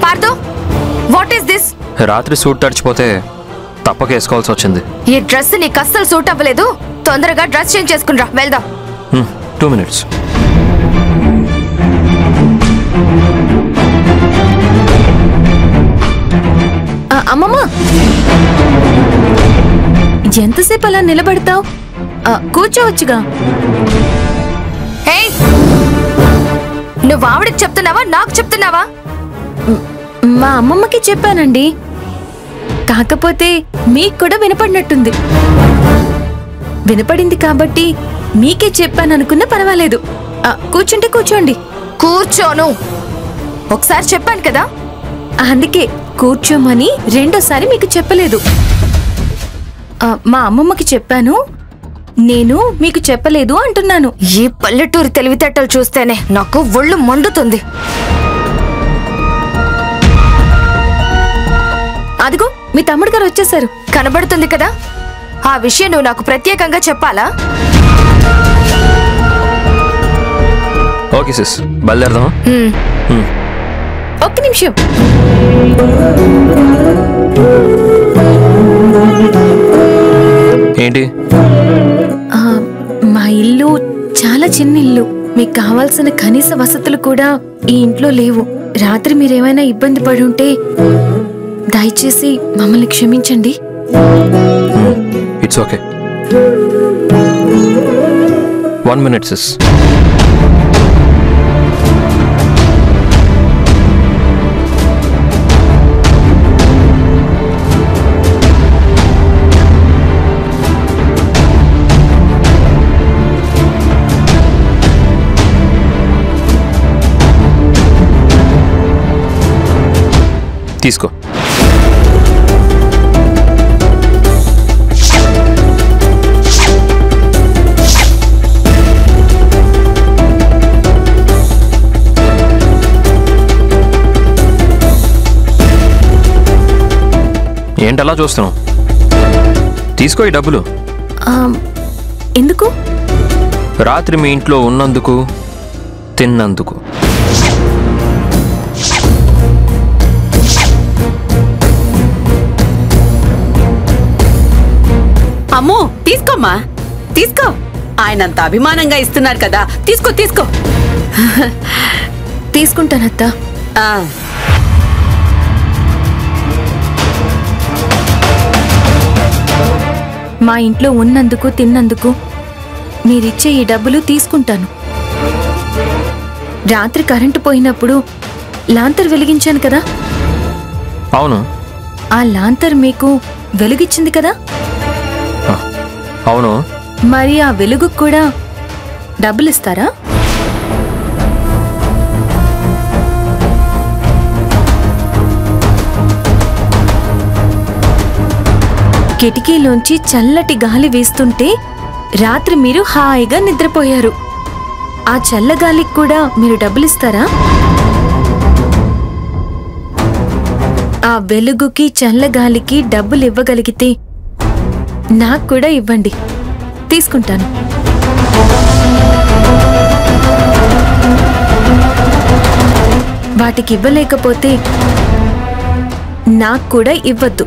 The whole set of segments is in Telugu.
పార్థో వాట్ ఈస్ దిస్ రాత్రి సూట్ తడిచిపోతే తప్పక వేసుకోవాల్సి వచ్చింది ఈ డ్రెస్ నీకు అస్సలు సూట్ అవ్వలేదు తొందరగా డ్రెస్ చేంజ్ చేసుకునిరా వెళ్దాం టూ మినిట్స్ ఆ, అమ్మమ్మ ఎంతసేపు అలా నిలబడతావు కూర్చోవచ్చుగా హే నువ్వు ఆవిడకి చెప్తున్నావా నాకు చెప్తున్నావా మా అమ్మమ్మకి చెప్పానండి కాకపోతే మీకు కూడా వినపడినట్టుంది వినపడింది కాబట్టి మీకే చెప్పాననుకున్నా పర్వాలేదు ఆ, కూర్చుంటే కూర్చోండి కూర్చోను ఒకసారి చెప్పాను కదా అందుకే కూర్చోమని రెండోసారి మీకు చెప్పలేదు ఆ, మా అమ్మమ్మకి చెప్పాను నేను మీకు చెప్పలేదు అంటున్నాను ఈ పల్లెటూరి తెలివితేటలు చూస్తేనే నాకు ఒళ్ళు మండుతుంది అదిగో మీ తమ్ముడు గారు వచ్చేసారు కనబడుతుంది కదా ఆ విషయం నువ్వు నాకు ప్రత్యేకంగా చెప్పాలా ఓకే సిస్ బయలుదేరదామా హ్మ్. ఒక్క నిమిషం ఏంటి ఆ, మా ఇల్లు చాలా చిన్న ఇల్లు మీకు కావాల్సిన కనీస వసతులు కూడా ఈ ఇంట్లో లేవు రాత్రి మీరేమైనా ఇబ్బంది పడి ఉంటే దయచేసి మమ్మల్ని క్షమించండి it's okay one minute sis తీసుకో ఏంటలా చూస్తున్నావు తీసుకో ఈ డబ్బులు ఆ, ఎందుకు రాత్రి మీ ఇంట్లో ఉన్నందుకు తిన్నందుకు అమ్మో తీసుకోమ్మా తీసుకో ఆయనంత అభిమానంగా ఇస్తున్నారు కదా తీసుకో తీసుకో తీసుకుంటానత్త ఆ, మా ఇంట్లో ఉన్నందుకు తిన్నందుకు మీరిచ్చే ఈ డబ్బులు తీసుకుంటాను రాత్రి కరెంటు పోయినప్పుడు లాంతర్ వెలిగించాను కదా అవును ఆ లాంతర్ మీకు వెలుగిచ్చింది కదా ఆ, అవును మరి ఆ వెలుగు కూడా డబ్బులు ఇస్తారా కిటికీలోంచి చల్లటి గాలి వీస్తుంటే రాత్రి మీరు హాయిగా నిద్రపోయారు ఆ చల్లగాలికి కూడా మీరు డబ్బులిస్తారా ఆ వెలుగుకి చల్లగాలికి డబ్బులు ఇవ్వగలిగితే నాకు కూడా ఇవ్వండి తీసుకుంటాను వాటికి ఇవ్వలేకపోతే నాకు కూడా ఇవ్వద్దు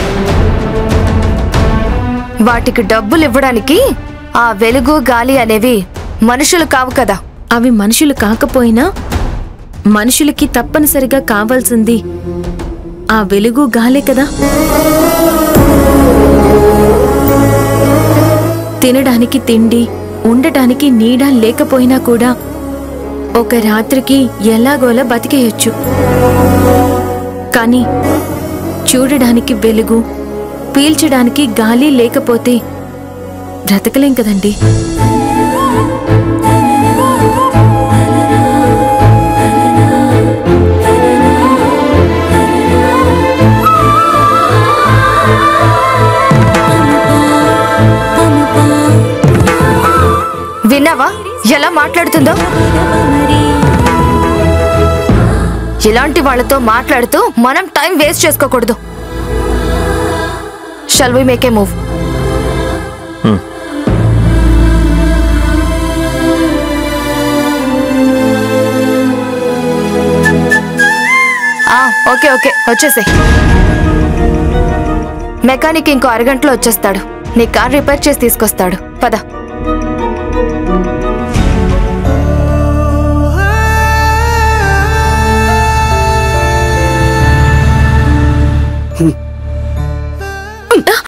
వాటికి డబ్బులు ఇవ్వడానికి ఆ వెలుగు గాలి అనేవి మనుషులు కావు కదా అవి మనుషులు కాకపోయినా మనుషులకి తప్పనిసరిగా కావాల్సింది ఆ వెలుగు గాలే కదా తినడానికి తిండి ఉండటానికి నీడ లేకపోయినా కూడా ఒక రాత్రికి ఎలాగోలా బతికేయొచ్చు కానీ చూడడానికి వెలుగు పీల్చడానికి గాలి లేకపోతే బ్రతకలేం కదండి విన్నావా ఎలా మాట్లాడుతుందో ఇలాంటి వాళ్ళతో మాట్లాడుతూ మనం టైం వేస్ట్ చేసుకోకూడదు shall we make a move Hmm. ఆ ఓకే ఓకే వచ్చేసే మెకానిక్ ఇంకో అరగంటలో వచ్చేస్తాడు నీ కార్ రిపేర్ చేసి తీసుకొస్తాడు పద